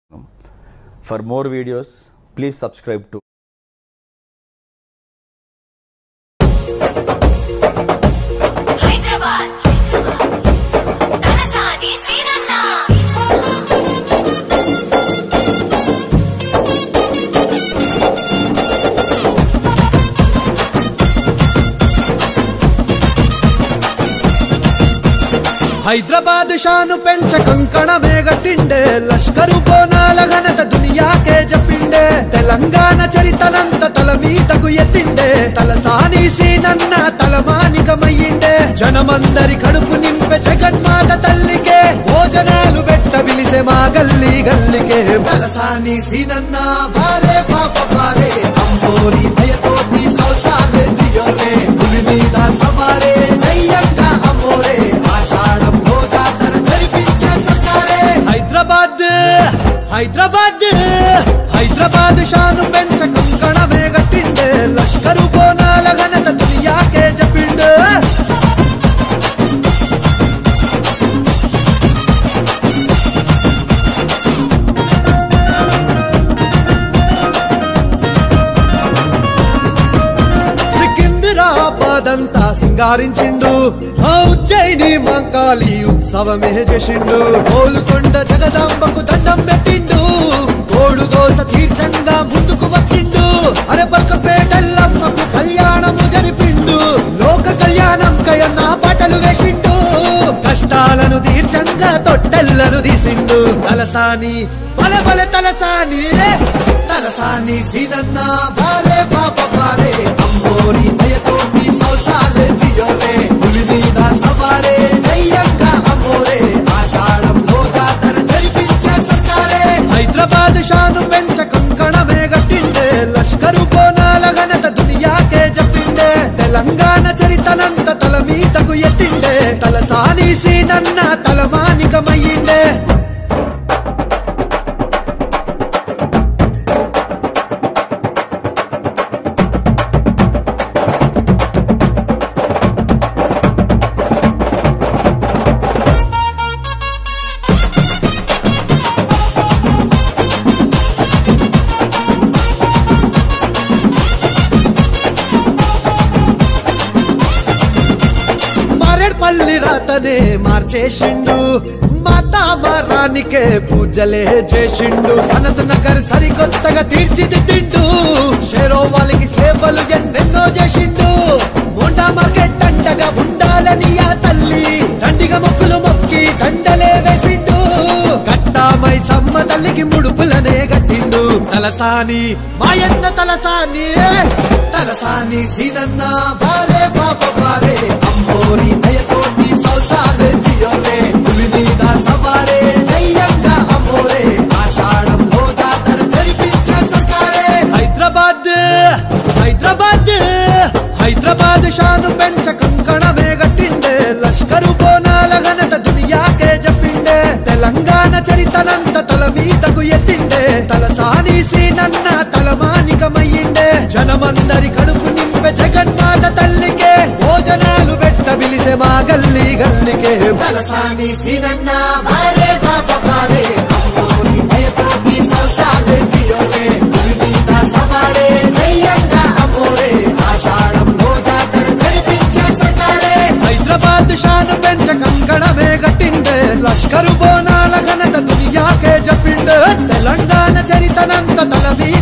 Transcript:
For more videos, please subscribe to Hyderabad Talasani సీనన్న హైదరాబాద్ షాను పెంచ కంకణ మేగటిండే లష్కరు బోనాల ఘనత దునియాకే చెప్పిండే తెలంగాణ చరితనంత తల మీదకు ఎత్తిండే తలసాని సీనన్న తలమానికమయ్యిండే జనమందరి కడుపు నింపే జగన్మాత తల్లికే భోజనాలు పెట్ట పిలిసే మా గల్లి గల్లికే తలసాని సీనన్న భారే పాప భారే అమ్మోరి దయతోటి సౌసాలే జియోరే పులి మీద సవారే జయ్యంగా అమ్మోరే ఆషాఢంలో జాతర జరిపించే సర్కారే హైదరాబాద్ హైదరాబాద్ హైదరాబాద్ షాను పెంచ కంకణ మేగట్టిండే లష్కరు బోనాల ఘనత దునియాకే చెప్పిండు సికింద్రాబాదంతా సింగారించిండు ఆ ఉజ్జయిని మంకాలి ఉత్సవమే చేసిండు గోలుకొండ జగదాంబకు దండం పెట్టిండు కోడు గోస తీర్చంగా ముందుకు వచ్చిండు అరే బల్కపేటల్లమ్మకు కళ్యాణము జరిపిండు లోక కళ్యాణం కయన్న పాటలు వేసిండు కష్టాలను తీర్చంగా తొట్టెల్లను తీసిండు తలసాని బల బల తలసాని తలసాని సీనన్న భారే పాప భారే అమ్మోరి దయతోటి సౌసాలే జియోరే పులి మీద సవారే జయ్యంగా అమ్మోరే ఆషాఢంలో జాతర జరిపించే సర్కారే హైదరాబాద్ షాను పెంచ కంకణమే గట్టిండే లష్కరు బోనాల ఘనత దునియాకే చెప్పిండే తెలంగాణ చరితనంత తల మీదకు ఎత్తిండే తలసాని సీనన్న తలమానికమయ్యిండే మారేడ్పల్లి రాతనే మార్చేసిండు మాతా మారానికే పూజలే చేసిండు సనత్ నగర్ సరికొత్తగా తీర్చిదిద్దిండు షేరో వాళ్ళకి సేవలు ఎన్నెన్నో చేసిండు మోండా మార్కెట్ అండగా ఉండాలని ఆ తల్లి దండిగా మొక్కులు మొక్కి దండలే వేసిండు కట్టామై సమ్మ తల్లికి ముడుపులనే గట్టిండు తలసాని మాయన్న తలసాని తలసాని సీనన్న భారే పాప భారే అమ్మోరి దయతోటి సౌసాలే జియోరే పులి మీద సవారే జయ్యంగా అమ్మోరే ఆషాఢంలో జాతర జరిపించే సర్కారే హైదరాబాద్ హైదరాబాద్ హైదరాబాద్ షాను పెంచ కంకణమే గట్టిండే లష్కరు బోనాల ఘనత దునియాకే చెప్పిండే తెలంగాణ చరితనంత తల మీదకు ఎత్తిండే తలసాని సీనన్న తలమానికమయ్యిండే జనమందరి కడుపు నింపే జగన్మాత తల్లికే భోజనాలు పెట్ట పిలిసే మా గల్లి గల్లికే తలసాని సీనన్న భారే పాప భారే అమ్మోరి దయతోటి సౌసాలే జియోరే పులి మీద సవారే జయ్యంగా అమ్మోరే ఆషాఢంలో జాతర జరిపించే సర్కారే హైదరాబాద్ షాను పెంచ కంకణమే గట్టిండే లష్కరు బోనాల ఘనత దునియాకే చెప్పిండు తెలంగాణ చరితనంత తల మీద